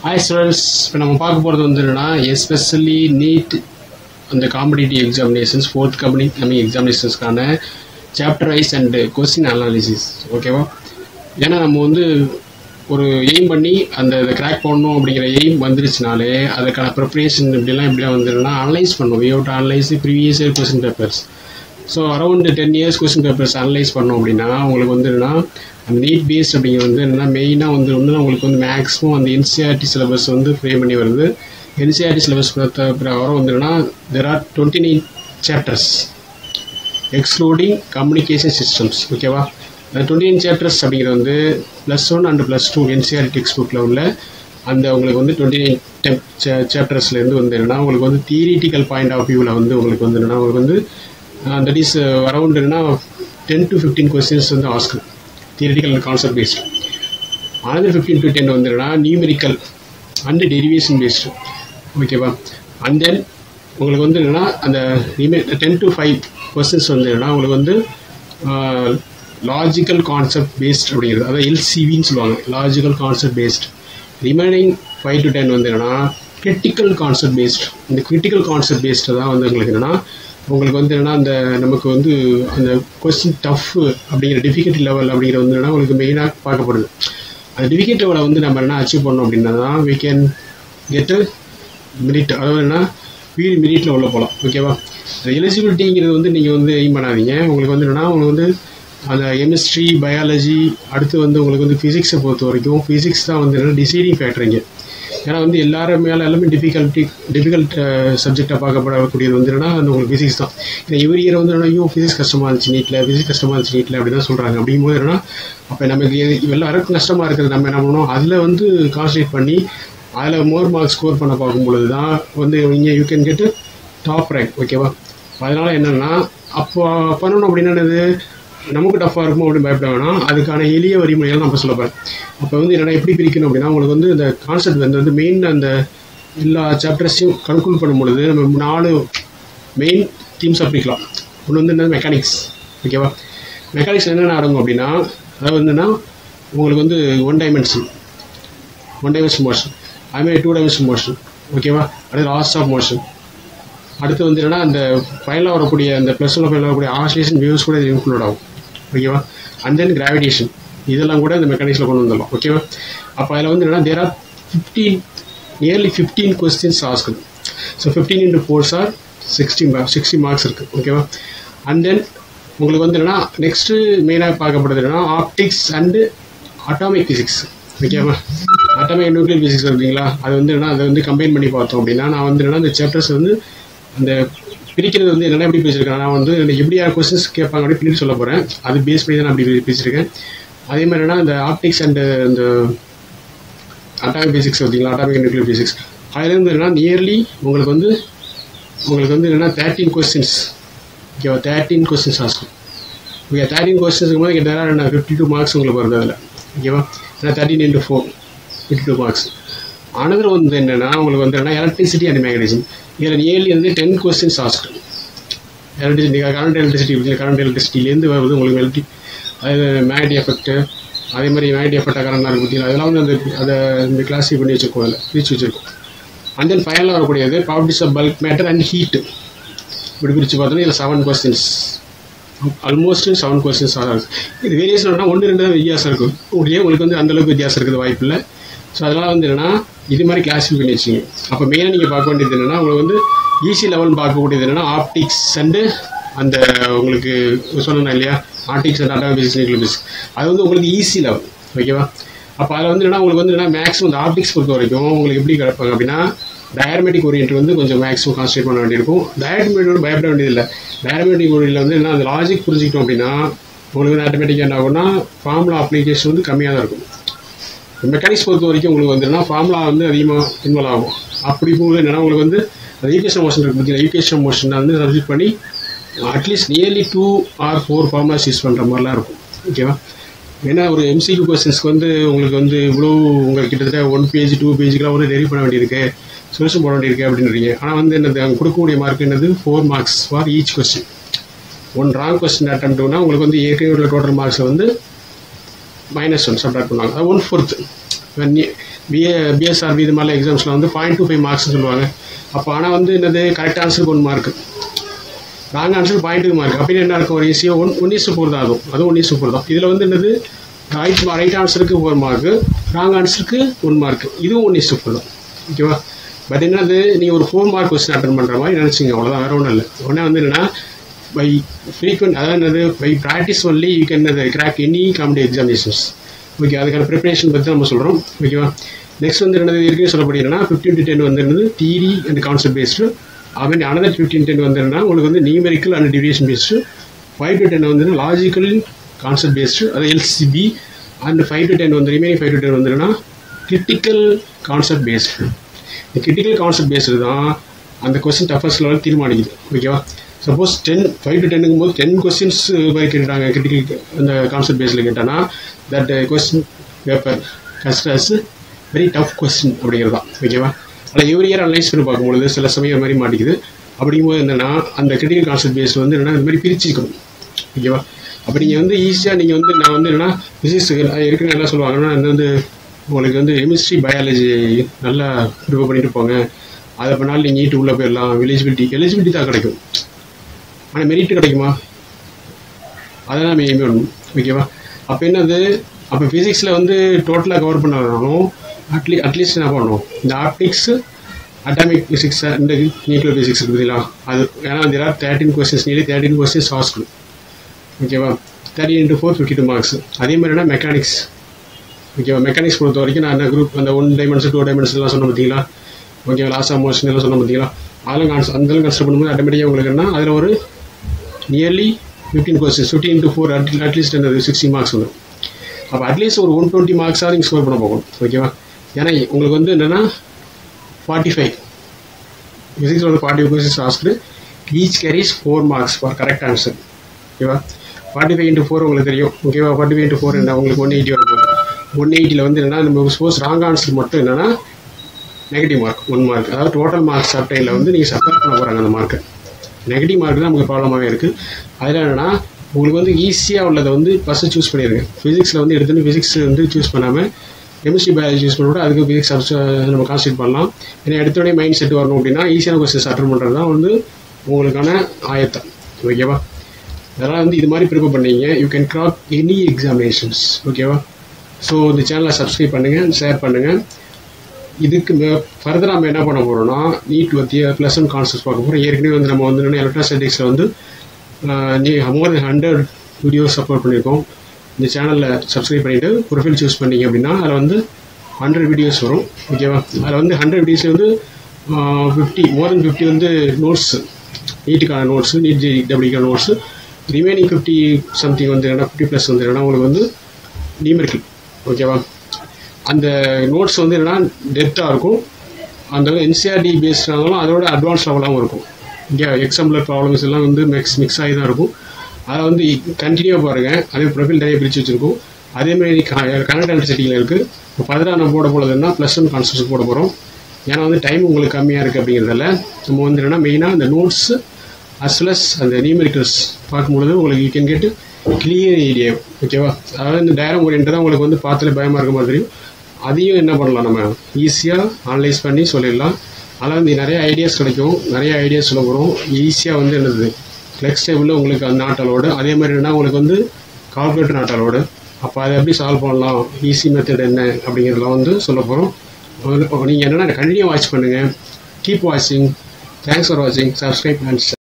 hi students இப்போ நம்ம பார்க்க போகிறது வந்து என்னன்னா எஸ்பெஷலி நீட் அந்த competitive examinations fourth company coming எக்ஸாமினேஷன்ஸ்க்கான chapter wise and question analysis ஓகேவா ஏன்னா நம்ம வந்து ஒரு எய்ம் பண்ணி அந்த இதை கிராக் பண்ணணும் அப்படிங்கிற எய்ம் வந்துருச்சுனாலே அதுக்கான ப்ரிப்ரேஷன் இப்படிலாம் இப்படிலாம் வந்துருன்னா அனலைஸ் பண்ணுவோம் we out analyse previous year question papers so around ten years question papers analyse பண்ணோம் அப்படின்னா உங்களுக்கு வந்து என்னன்னா அந்த நீட் பேஸ்ட் அப்படிங்கிறது வந்து என்னன்னா மெயினாக வந்து வந்து உங்களுக்கு வந்து மேக்ஸிமம் அந்த என்சிஆர்டி சிலபஸ் வந்து ஃப்ரேம் பண்ணி வருது என்சிஆர்டி சிலபஸ் பிரகாரம் வந்து என்னன்னா there are twenty nine chapters excluding communication systems ஓகேவா அந்த டுவெண்ட்டி நைன் சாப்டர்ஸ் அப்படிங்கிறது வந்து plus one and plus two NCERT text புக்கில் உள்ள அந்த உங்களுக்கு வந்து டுவெண்ட்டி நைன் சாப்டர்ஸ்லேருந்து வந்து என்னன்னா உங்களுக்கு வந்து தியரிட்டிக்கல் பாயிண்ட் ஆஃப் வியூவில் வந்து உங்களுக்கு வந்து என்னன்னா உங்களுக்கு வந்து தட் இஸ் அரௌண்ட் என்னன்னா டென் டு ஃபிஃப்டீன் கொஸ்டின்ஸ் வந்து ask theoretical and concept based another fifteen to ten வந்து என்னன்னா நியூமெரிக்கல் அண்ட் டெரிவேஷன் பேஸ்டு ஓகேவா அண்ட் தென் உங்களுக்கு வந்து என்னன்னா அந்த டென் டு ஃபைவ் கொஸ்டின்ஸ் வந்து என்னன்னா உங்களுக்கு வந்து லாஜிக்கல் கான்செப்ட் பேஸ்ட் அப்படிங்கிறது அதாவது எல்சிவின்னு சொல்லுவாங்க logical concept based remaining five to ten வந்து என்னன்னா கிரிட்டிக்கல் கான்செப்ட் பேஸ்ட் இந்த கிரிட்டிக்கல் கான்செப்ட் பேஸ்டு தான் வந்து உங்களுக்கு என்னன்னா உங்களுக்கு வந்து என்னன்னா அந்த நமக்கு வந்து அந்த கொஸ்டின் டஃப் அப்படிங்கிற டிஃபிகல்ட்டி லெவல் அப்படிங்கிற வந்து என்னன்னா உங்களுக்கு மெயினாக பார்க்கப்படுது அந்த டிஃபிகல்ட் லெவலை வந்து நம்ம என்ன அச்சீவ் பண்ணோம் அப்படின்னா தான் வி கேன் கெட் மினிட் அதாவது என்ன வீடு மினிட்டில் உள்ள போகலாம் ஓகேவா அந்த எலிஜிபிலிட்டிங்கிறது வந்து நீங்கள் வந்து எய்ம் பண்ணாதீங்க உங்களுக்கு வந்து என்னன்னா உங்களுக்கு வந்து அந்த கெமிஸ்ட்ரி பயாலஜி அடுத்து வந்து உங்களுக்கு வந்து ஃபிசிக்ஸை பொறுத்த வரைக்கும் ஃபிசிக்ஸ் தான் வந்து என்னன்னா டிசைடிங் ஃபேக்டரிங்க ஏன்னா வந்து எல்லாரும் மேலே எல்லாமே டிஃபிகல்ட்டி டிஃபிகல்ட் சப்ஜெக்டாக பார்க்கப்படக்கூடியது வந்து என்னன்னா அந்த உங்களுக்கு ஃபிசிக்ஸ் தான் ஏன்னா இவர் இயர் வந்து என்னன்னா ஐயோ ஃபிசிக்ஸ் கஷ்டமாக இருந்துச்சு நீட்டில் ஃபிசிக்ஸ் கஷ்டமாக இருந்துச்சு நீட்டில் அப்படி தான் சொல்கிறாங்க அப்படிங்கும்போது என்னன்னா அப்போ நமக்கு எல்லாருக்கும் கஷ்டமாக இருக்கிறது நம்ம என்ன பண்ணணும் அதில் வந்து கான்சன்ட்ரேட் பண்ணி அதில் மோர் மார்க்ஸ் ஸ்கோர் பண்ண பார்க்கும்பொழுது தான் வந்து இங்கே you can get top rank ஓகேவா அதனால் என்னென்னா அப்போ பண்ணணும் அப்படின்னா என்னது நமக்கு டஃப்பாக இருக்கும் அப்படின்னு பயப்பட வேணாம் அதுக்கான எளிய வரிமுறைகள் நம்ம சொல்ல போகிறேன் அப்போ வந்து என்னென்னா எப்படி பிரிக்கணும் அப்படின்னா உங்களுக்கு வந்து இந்த கான்செப்ட் வந்து வந்து மெயின் அந்த எல்லா சாப்டர்ஸையும் கன்க்ளூட் பண்ணும் பொழுது நம்ம நாலு மெயின் தீம்ஸாக பிரிக்கலாம் ஒன்று வந்து என்ன மெக்கானிக்ஸ் ஓகேவா மெக்கானிக்ஸ் என்னென்ன அடங்கும் அப்படின்னா அதாவது என்னென்னா உங்களுக்கு வந்து one dimension one dimension motion அதுமாதிரி டூ டைமென்ஷன் மோஷன் ஓகேவா அடுத்து லாஸ்ட் ஆஃப் மோஷன் அடுத்து வந்து என்னன்னா அந்த ஃபைனலாக வரக்கூடிய அந்த ப்ளஸ் ஒன் ஃபைனலாக வரக்கூடிய ஆசிலேஷன் வியூஸ் கூட இது இன்க்ளூட் ஆகும் ஓகேவா அண்ட் தென் கிராவிடேஷன் இதெல்லாம் கூட இந்த மெக்கானிக்ஸில் கொண்டு வந்துடலாம் ஓகேவா அப்போ அதில் வந்து என்னன்னா there are fifteen nearly fifteen questions ask so fifteen into four are sixty sixty marks இருக்குது ஓகேவா அண்ட் தென் உங்களுக்கு வந்து என்னன்னா நெக்ஸ்ட்டு மெயினாக பார்க்கப்படுறது என்னன்னா ஆப்டிக்ஸ் அண்டு அட்டாமிக் ஃபிசிக்ஸ் ஓகேவா அட்டாமிக் நியூக்ளியர் ஃபிசிக்ஸ் இருக்குங்களா அது வந்து என்ன அதை வந்து கம்பைன் பண்ணி பார்த்தோம் அப்படின்னா நான் வந்து என்னன்னா இந்த சாப்டர்ஸ் வந்து அந்த பிரிக்கிறது வந்து என்னென்ன எப்படி பேசியிருக்கேன் நான் வந்து எப்படி யார் கொஸ்டின்ஸ் கேட்பாங்க அப்படி பின்னாடி சொல்ல போகிறேன் அது பேஸ் பண்ணி தான் நான் அப்படி பேசியிருக்கேன் அதே மாதிரி என்னன்னா இந்த ஆப்டிக்ஸ் அண்ட் இந்த அட்டாமிக் ஃபிசிக்ஸ் பார்த்தீங்களா அட்டாமிக் நியூக்ளியர் ஃபிசிக்ஸ் அதுலேருந்து என்னன்னா நியர்லி உங்களுக்கு வந்து உங்களுக்கு வந்து என்னென்னா தேர்ட்டீன் கொஸ்டின்ஸ் ஓகேவா தேர்ட்டீன் கொஸ்டின்ஸ் ஆஸ்க்கும் ஓகே தேர்ட்டின் கொஸ்டின்ஸ்க்கு போது கிட்டத்தட்ட என்ன ஃபிஃப்டி டூ மார்க்ஸ் உங்களுக்கு வருது அதில் ஓகேவா ஏன்னா thirteen into four fifty two marks another வந்து என்னென்னா உங்களுக்கு வந்து என்னன்னா எலக்ட்ரிசிட்டி அண்ட் மேக்னடிசம் இதில் நியர்லி வந்து ten questions ask electricity current electricity current எலக்ட்ரிசிட்டிலேருந்து வருது உங்களுக்கு எலக்ட்ரி அது மேக்னடி எஃபெக்ட்டு அதே மாதிரி மேக்னடி எஃபெக்டாக கரண்டாக இருக்கு பார்த்தீங்களா அதெல்லாம் வந்து அந்த அதை இந்த கிளாஸிஃபை பண்ணி வச்சுருக்கோம் அதில் பிரித்து வச்சுருக்கோம் அண்ட் தென் ஃபைனலாக வரக்கூடியது properties of bulk matter and heat இப்படி பிரித்து பார்த்தோன்னா இதில் seven questions almost seven questions ஆகும் இது வேரியேஷன் ஒன்று ரெண்டு தான் வித்தியாசம் இருக்கும் ஒரே உங்களுக்கு வந்து அந்தளவுக்கு வித்தியாசம் இருக்குது வாய்ப்பு இல்லை ஸோ அதெல்லாம் வந்து என்னென்னா இது மாதிரி கிளாஸிஃபை பண்ணி வச்சுங்க அப்போ மெயினாக நீங்கள் பார்க்க வேண்டியது என்னென்னா உங்களுக்கு வந்து ஈஸி லெவல் பார்க்கக்கூடியது என்னென்னா ஆப்டிக்ஸ் அண்டு அந்த உங்களுக்கு சொன்னேன் இல்லையா ஆப்டிக்ஸ் அண்ட் அட்டாமிக்ஸ் நியூக்ளியஸ் அது வந்து உங்களுக்கு ஈஸி லெவல் ஓகேவா அப்போ அதில் வந்து என்னன்னா உங்களுக்கு வந்து என்ன மேக்ஸிமம் இந்த ஆப்டிக்ஸ் பொறுத்த வரைக்கும் உங்களுக்கு எப்படி கிடப்பாங்க அப்படின்னா டயர்மெட்டிக் ஓரியன்ட் வந்து கொஞ்சம் மேக்ஸிமம் கான்சன்ட்ரேட் பண்ண வேண்டியிருக்கும் டயர்மெட்டிக் பயப்பட வேண்டியதில்லை டயர்மெட்டிக் ஓரியன்ட்டில் வந்து என்ன அந்த லாஜிக் புரிஞ்சுக்கிட்டோம் அப்படின்னா உங்களுக்கு வந்து ஆட்டோமேட்டிக்காக என்ன ஆகும்னா ஃபார்முலா அப்ளிகேஷன் வந்து கம்மியாக தான் இருக்கும் மெக்கானிக்ஸ் பொறுத்த வரைக்கும் உங்களுக்கு வந்து என்னன்னா ஃபார்முலா வந்து அதிகமாக இன்வால்வ் ஆகும் அப்படி போகுது என்னன்னா உங்களுக்கு வந்து அந்த ஈகேஷன் மோஷன் இருக்கு பார்த்தீங்கன்னா ஈகேஷன் மோஷனை வந்து சப்ஜெக்ட் பண்ணி at least nearly two or four formulas use பண்ணுற மாதிரிலாம் இருக்கும் ஓகேவா ஏன்னா ஒரு எம்சிக்யூ கொஸ்டின்ஸ்க்கு வந்து உங்களுக்கு வந்து இவ்வளோ உங்களுக்கு கிட்டத்தட்ட ஒன் பேஜ் டூ பேஜுக்கெலாம் வந்து டெரிவ் பண்ண வேண்டியிருக்கு சொல்யூஷன் போட வேண்டியிருக்கு அப்படின்றீங்க ஆனால் வந்து என்னது அங்கே கொடுக்கக்கூடிய மார்க் என்னது four marks for each question one wrong question அட்டம்ப்ட்னா உங்களுக்கு வந்து ஏற்கனவே உள்ள டோட்டல் மார்க்ஸை வந்து மைனஸ் ஒன் சப்ராக்ட் பண்ணுவாங்க அது ஒன் ஃபோர்த் பிஏ பிஎஸ்ஆர்பி இது மாதிரிலாம் எக்ஸாம்ஸில் வந்து பாயிண்ட் டூ ஃபைவ் மார்க்ஸ்னு சொல்லுவாங்க அப்போ ஆனால் வந்து என்னது கரெக்ட் ஆன்சருக்கு one mark wrong answer point two mark அப்படின்னு என்ன இருக்கும் ஒரு ஈஸியாக ஒன் ஒன் இஸ் ஃபோர் தான் அதுவும் அதுவும் ஒன் இஸ் ஃபோர் தான் இதில் வந்து என்னது ரைட் ரைட் ஆன்சருக்கு ஒரு மார்க்கு ராங் ஆன்சருக்கு ஒன் மார்க் இதுவும் ஒன் இஸ் ஃபோர் தான் ஓகேவா பட் என்னது நீங்கள் ஒரு ஃபோர் மார்க் கொஸ்டின் அட்டன் பண்ணுற மாதிரி நினச்சிங்க அவ்வளோதான் வேறு ஒன்றும் இல்லை உடனே வந்து என்னென்னா பை ஃப்ரீக்வெண்ட் அதாவது என்னது by practice only you can crack any competitive examinations okay அதுக்கான ப்ரிப்பரேஷன் பற்றி நம்ம சொல்கிறோம் ஓகேவா நெக்ஸ்ட் வந்து என்னது இருக்குது சொல்லப்படுகிறேன்னா ஃபிஃப்டின் டு டென் வந்து என்னது தியரி அண்ட் கான்செப்ட் பேஸ்டு அவன் அனதர் ஃபிஃப்டின் டென் வந்து என்னன்னா உங்களுக்கு வந்து numerical and deviation based five to ten வந்து லாஜிக்கல் கான்செப்ட் பேஸ்டு அது LCB and five to ten வந்து ரிமைனிங் ஃபைவ் டு டென் வந்து என்னன்னா கிரிட்டிக்கல் கான்செப்ட் பேஸ்டு இந்த கிரிட்டிக்கல் கான்செப்ட் பேஸ்டு தான் அந்த கொஸ்டின் டஃபஸ்ட் லெவல் தீர்மானிக்குது ஓகேவா சப்போஸ் டென் ஃபைவ் டு டென்னுக்கும் போது டென் கொஸ்டின்ஸ் மாதிரி கேட்டாங்க கிரிட்டிக்கல் அந்த கான்செப்ட் பேஸில் கேட்டானா தட் கொஸ்டின் பேப்பர் கஸ்டர்ஸ் வெரி டஃப் கொஸ்டின் அப்படிங்கிறது தான் ஓகேவா அதில் எவ்ரி இயர் அனலைஸ் பண்ணி பார்க்கும்பொழுது சில சமயம் மாதிரி மாட்டிக்குது அப்படிங்கும்போது என்னென்னா அந்த கிரிட்டிக்கல் கான்செப்ட் பேஸ் வந்து என்னென்னா இந்த மாதிரி பிரிச்சுக்கணும் ஓகேவா அப்போ நீங்கள் வந்து ஈஸியாக நீங்கள் வந்து நான் வந்து என்னென்னா ஃபிசிக்ஸ் ஏற்கனவே என்ன சொல்லுவாங்கன்னா இந்த வந்து உங்களுக்கு வந்து கெமிஸ்ட்ரி பயாலஜி நல்லா ப்ரிப்பேர் பண்ணிட்டு போங்க அதை பண்ணாலும் நீங்கள் நீட்டு உள்ளே போயிடலாம் எலிஜிபிலிட்டி எலிஜிபிலிட்டி தான் கிடைக்கும் ஆனால் மெரிட் கிடைக்குமா அதான் நம்ம எய்ம் பண்ணணும் ஓகேவா அப்போ என்னது அப்போ ஃபிசிக்ஸில் வந்து டோட்டலாக கவர் பண்ணாலும் அட்லீ அட்லீஸ்ட் என்ன பண்ணணும் இந்த ஆப்டிக்ஸ் அட்டாமிக் ஃபிசிக்ஸ் இந்த நியூக்ளியர் ஃபிசிக்ஸ் இருக்குதுங்களா அது ஏன்னா அந்த ஆர் தேர்ட்டின் கொஸ்டின்ஸ் நீடி தேர்ட்டின் கொஸ்டின்ஸ் ஆஸ்க்கு ஓகேவா thirty into four fifty two marks அதே மாதிரினா மெக்கானிக்ஸ் ஓகேவா மெக்கானிக்ஸ் பொறுத்த வரைக்கும் நான் அந்த குரூப் அந்த ஒன் டைமென்ஷன் டூ டைமென்ஷன் எல்லாம் சொன்ன பார்த்தீங்களா ஓகேவா லாஸ் ஆஃப் மோஷன் எல்லாம் சொன்ன பார்த்தீங்களா அதெல்லாம் கான்ஸ் அந்த கன்சிடர் பண்ணும்போது ஆட்டோமேட்டிக்காக உங்களுக்கு என்ன அதில் ஒரு nearly fifteen questions fifteen into four at least அந்த சிக்ஸ்டி மார்க்ஸ் வந்துடும் அப்போ அட்லீஸ்ட் ஒரு ஒன் டுவெண்ட்டி மார்க்ஸாக நீங்கள் ஸ்கோர் பண்ண போகணும் ஓகேவா ஏன்னா உங்களுக்கு வந்து என்னென்னா ஃபார்ட்டி ஃபைவ் ஃபிசிக்ஸில் வந்து forty questions ask each carries four marks for correct answer ஓகேவா ஃபார்ட்டி ஃபைவ் இன்ட்டு ஃபோர் உங்களுக்கு தெரியும் ஓகேவா ஃபார்ட்டி ஃபைவ் இன்ட்டு ஃபோர் என்ன உங்களுக்கு ஒன் எயிட்டி வரும் ஒன் எயிட்டியில் வந்து என்னென்னா நம்ம சப்போஸ் ராங் ஆன்சர் மட்டும் என்னென்னா நெகட்டிவ் மார்க் ஒன் மார்க் அதாவது டோட்டல் மார்க்ஸ் சப்டைனில் வந்து நீங்கள் சப்மிட் பண்ண போகிறாங்க அந்த மார்க்கை நெகட்டிவ் மார்க் தான் நமக்கு ப்ராப்ளமாகவே இருக்குது அதில் என்னென்னா உங்களுக்கு வந்து ஈஸியாக உள்ளதை வந்து ஃபஸ்ட்டு சூஸ் பண்ணிடுங்க ஃபிசிக்ஸில் வந்து எடுத்துன்னு ஃபிசிக்ஸ் வந்து சூஸ் பண்ணாமல் கெமிஸ்ட்ரி பயாலஜி சூஸ் பண்ணி அதுக்கு ஃபிசிக்ஸ் சப்ஸ் நம்ம கான்சன்ட்ரேட் பண்ணலாம் ஏன்னா எடுத்தோடனே மைண்ட் செட் வரணும் அப்படின்னா ஈஸியான கொஸ்டின்ஸ் அட்டன் பண்ணுறது தான் வந்து உங்களுக்கான ஆயத்தம் ஓகேவா அதெல்லாம் வந்து இது மாதிரி ப்ரிப்பேர் பண்ணீங்க you can crack any examinations ஓகேவா ஸோ இந்த சேனலை சப்ஸ்கிரைப் பண்ணுங்கள் ஷேர் பண்ணுங்கள் இதுக்கு ஃபர்தர் நம்ம என்ன பண்ண போகிறோம்னா நீட் பற்றி ப்ளஸ் ஒன் கான்செப்ட் பார்க்க போகிறோம் ஏற்கனவே வந்து நம்ம வந்து எலக்ட்ராஸ்டேட்டிக்ஸில் வந்து நீ more than hundred videos upload பண்ணியிருக்கோம் இந்த சேனலில் சப்ஸ்கிரைப் பண்ணிவிட்டு ப்ரொஃபைல் சூஸ் பண்ணீங்க அப்படின்னா அதில் வந்து ஹண்ட்ரட் வீடியோஸ் வரும் ஓகேவா அதில் வந்து ஹண்ட்ரட் வீடியோஸ் வந்து ஃபிஃப்டி மோர் தென் ஃபிஃப்டி வந்து நோட்ஸ் நீட்டுக்கான நோட்ஸு நீட் ஜி டபிள்யூக்கான நோட்ஸு ரிமைனிங் ஃபிஃப்டி சம்திங் வந்து என்னன்னா ஃபிஃப்டி ப்ளஸ் வந்து என்னன்னா உங்களுக்கு வந்து நியூமெரிக்கல் ஓகேவா அந்த நோட்ஸ் வந்து என்னன்னா டெப்த்தாக இருக்கும் அந்த என்சிஆர்டி பேஸ்டாலும் அதோட அட்வான்ஸ் லெவலாகவும் இருக்கும் இங்கே எக்ஸாம்பிள் ப்ராப்ளம்ஸ் எல்லாம் வந்து மிக்ஸ் மிக்ஸ் ஆகி தான் இருக்கும் அதை வந்து கண்டினியூவாக பாருங்கள் அதே ப்ரொஃபைல் நிறைய பிரித்து வச்சுருக்கோம் அதேமாதிரி கனெக்ட் அண்ட் செட்டிங்கில் இருக்குது இப்போ ஃபர்தராக நம்ம போட போகிறதுனா ப்ளஸ் ஒன் கான்செப்ட் போட போகிறோம் ஏன்னா வந்து டைம் உங்களுக்கு கம்மியாக இருக்குது அப்படிங்கிறதால நம்ம வந்து என்னென்னா மெயினாக அந்த நோட்ஸ் அஸ் வெல் அஸ் அந்த நியூமெரிக்கல்ஸ் பார்க்கும்பொழுது உங்களுக்கு you can get clear area ஓகேவா அதாவது இந்த டயரம் ஓரியன்ட் உங்களுக்கு வந்து பார்த்துல பயமாக இருக்க மாதிரி தெரியும் அதையும் என்ன பண்ணலாம் நம்ம ஈஸியாக அனலைஸ் பண்ணி சொல்லிடலாம் அதில் வந்து நிறைய ஐடியாஸ் கிடைக்கும் நிறைய ஐடியாஸ் சொல்ல போகிறோம் ஈஸியாக வந்து என்னது ஃப்ளெக்ஸ் டேபிளில் உங்களுக்கு அந்த நாட் அலோடு அதே மாதிரி என்ன உங்களுக்கு வந்து கால்குலேட்டர் நாட் அலோடு அப்போ அதை எப்படி சால்வ் பண்ணலாம் ஈஸி மெத்தட் என்ன அப்படிங்கிறதெல்லாம் வந்து சொல்ல போகிறோம் நீங்கள் என்னென்னா கண்டினியூ வாட்ச் பண்ணுங்கள் கீப் வாட்சிங் தேங்க்ஸ் ஃபார் வாட்சிங் சப்ஸ்கிரைப் அண்ட்